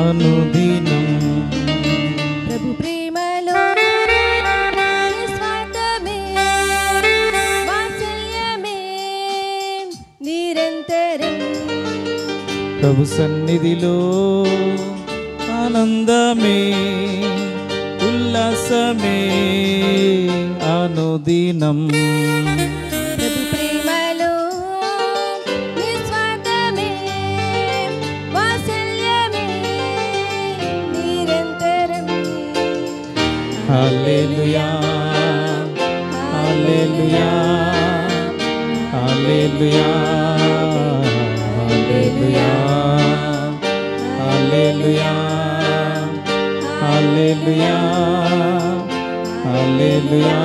అనుదినం ప్రభు ప్రేమలో నిస్వార్థమే వాత్సల్యమే నిరంతరం ప్రభు సన్నిధిలో ఆనందమే ఉల్లాసమే అనుదినం ప్రభు ప్రేమలో నిస్వార్థమే వాత్సల్యమే నిరంతరం హల్లెలూయా హల్లెలూయా హల్లెలూయా హల్లెలూయా హల్లెలూయా హల్లెలూయా హల్లెలూయా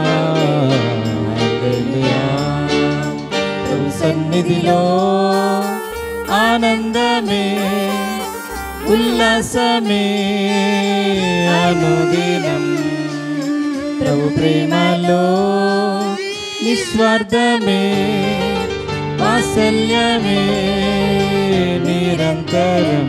హల్లెలూయా ప్రభు సన్నిధిలో ఆనందమే ఉల్లాసమే అనుదినం ప్రభు ప్రేమలో నిస్వార్థమే వాత్సల్యమే నిరంతరం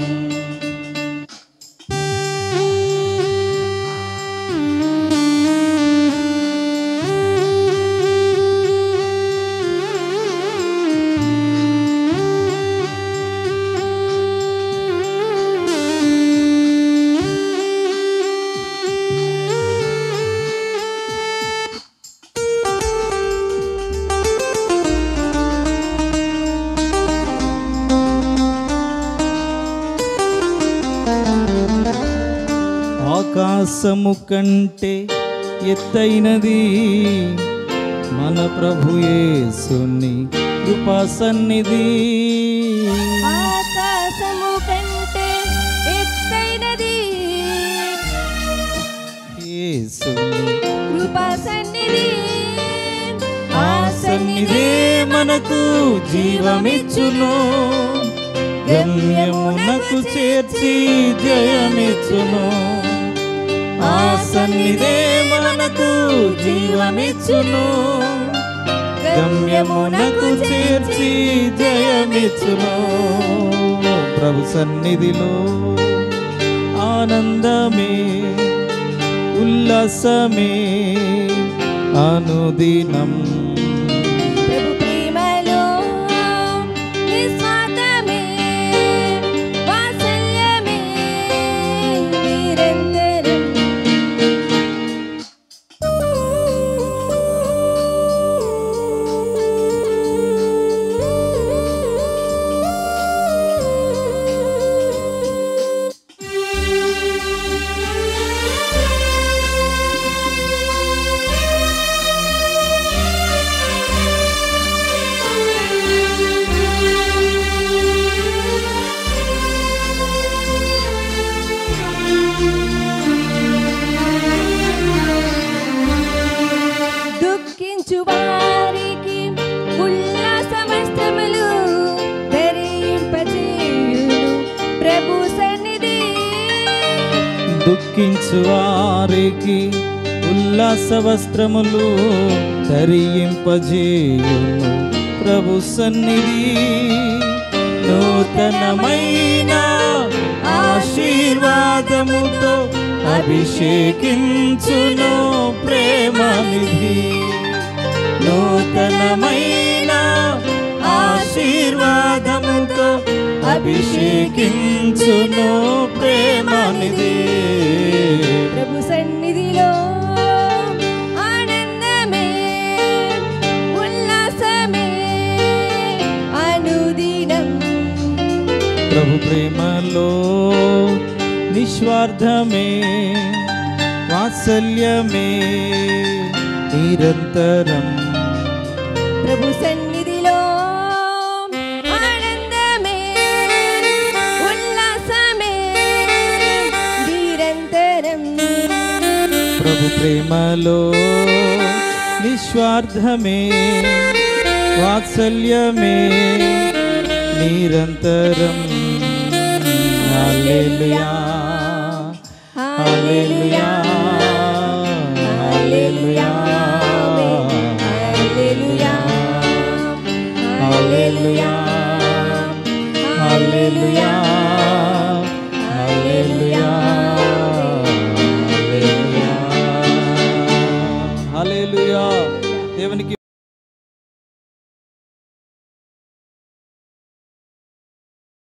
ఆకాశము కంటే ఎత్తైనది మన ప్రభు యేసుని కృపా సన్నిధి ఆకాశము కంటే ఎత్తైనది యేసుని కృపా సన్నిధి ఆ సన్నిధే మనకు జీవమిచ్చును గమ్యమునకు చేర్చి జయమిచ్చును ఆ సన్నిధే మనకు జీవమిచ్చును గమ్యమునకు చేర్చి జయమిచ్చును ప్రభు సన్నిధిలో ఆనందమే ఉల్లాసమే అనుదినం ప్రభు ప్రేమలో నిస్వార్థమే వాత్సల్యమే నిరంతరం దుఃఖించు వారికి ఉల్లాస వస్త్రములు ధరింపచేయును ప్రభు సన్నిధి దుఃఖించు వారికి ఉల్లాస వస్త్రములు ధరింపజేయును ప్రభు సన్నిధి నూతనమైన ఆశీర్వాదముతో అభిషేకించును ప్రేమనిధి నూతనమైన ఆశీర్వాదముతో అభిషేకించును ప్రేమనిది ప్రభు సన్నిధిలో ఆనందమే ఉల్లాసమే అనుదినం ప్రభు ప్రేమలో నిస్వార్థమే వాత్సల్యమే నిరంతరం ప్రభు సన్నిధిలో ఆనందమే ఉల్లాసమే నిరంతరం ప్రభు ప్రేమలో నిస్వార్థమే వాత్సల్యమే నిరంతరం హల్లెలూయా హల్లెలూయా హల్లెలూయా హల్లెలూయా హల్లెలూయా హల్లెలూయా దేవునికి